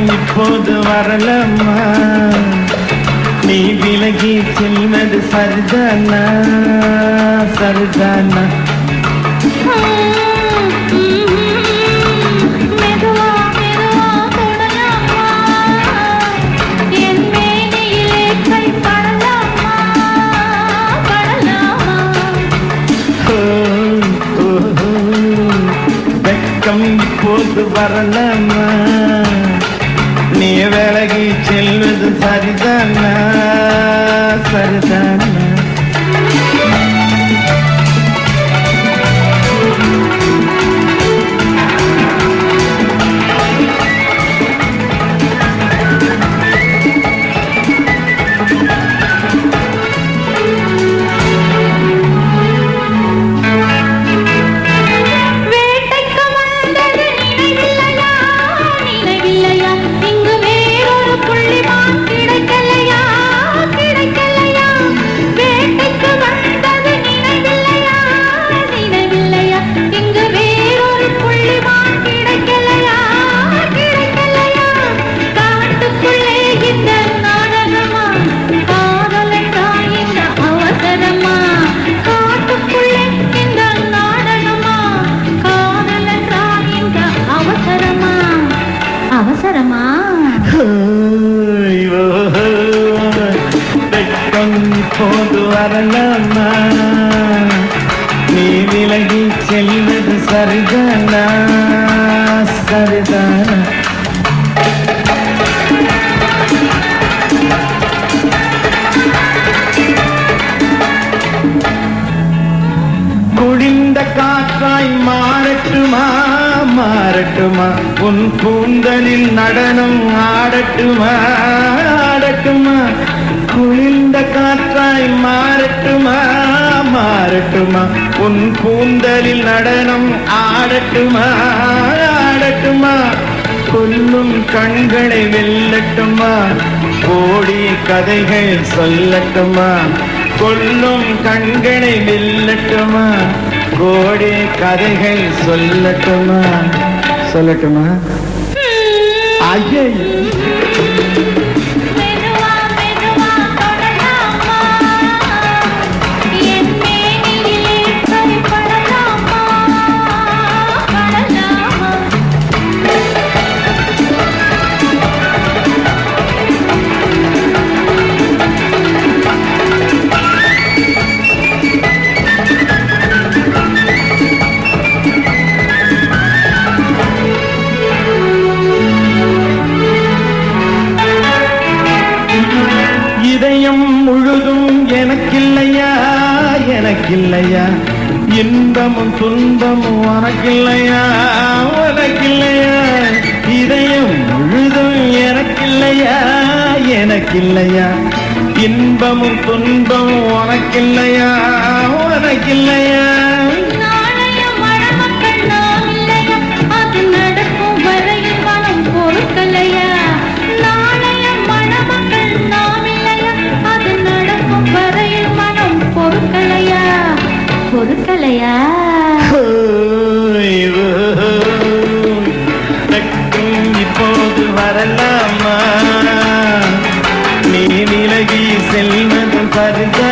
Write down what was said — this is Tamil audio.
இப்போது வரலம்மா நீ விலகி செல்வது சரிதானா சரிதானா மெதுவா மெதுவா தொடலாமா என் மேனியிலே கை படலாமா படலாமா ஓ, ஓ, ஓ. வெட்கம் இப்போது வரலாமா நீ விலகி செல்வது சரிதானா சரிதானா வேட்டைக்கு வந்தது நினைவில்லையா நினைவில்லையா இங்கு வேறொரு புள்ளிமான் கிடைக்கலையா கிடைக்கலையா வேட்டைக்கு வந்தது நினைவில்லையா நினைவில்லையா இங்கு வேறொரு புள்ளிமான் கிடைக்கலையா கிடைக்கலையா காட்டுக்குள்ளே இந்த நாடகமா காதலன்றா இந்த அவசரமா காட்டுக்குள்ளே இந்த நாடகமா காதலன்றா இந்த அவசரமா அவசரமா ஐயோ, வெட்கம் இப்போது வரலாமா நீ விலகி செல்வது சரிதானா சரிதானா குடிந்த காற்றாய் மாறட்டுமா மாறட்டுமா உன் கூந்தலில் நடனம் ஆடட்டுமா ஆடட்டுமா குளிர்ந்த காற்றாய் மாறட்டுமா மாறட்டுமா உன் கூந்தலில் நடனம் ஆடட்டுமா ஆடட்டுமா கொல்லும் கண்களை வெல்லட்டுமா கோடி கதைகள் சொல்லட்டுமா கொல்லும் கண்களை வெல்லட்டுமா கோடி கதைகள் சொல்லட்டுமா சொல்லட்டுமா ஐயே மெதுவா மெதுவா தொடலாமா என் மேனியிலே கை படலாமா படலாமா இதயம் முழுதும் எனக்கில்லையா எனக்கில்லையா இன்பமும் துன்பமும் உனக்கில்லையா உனக்கில்லையா இதயம் முழுதும் எனக்கில்லையா எனக்கில்லையா இன்பமும் துன்பமும் உனக்கில்லையா உனக்கில்லையா நாளைய மணமக்கள் நாம் இல்லையா அது நடக்கும் வரையில் மனம் பொறுக்கலையா நாளைய மணமக்கள் நாம் இல்லையா அது நடக்கும் வரையில் மனம் பொறுக்கலையா பொறுக்கலையா ஓய், ஓய், வெட்கம் இப்போது வரலாமா நீ விலகி செல்வதும் பரித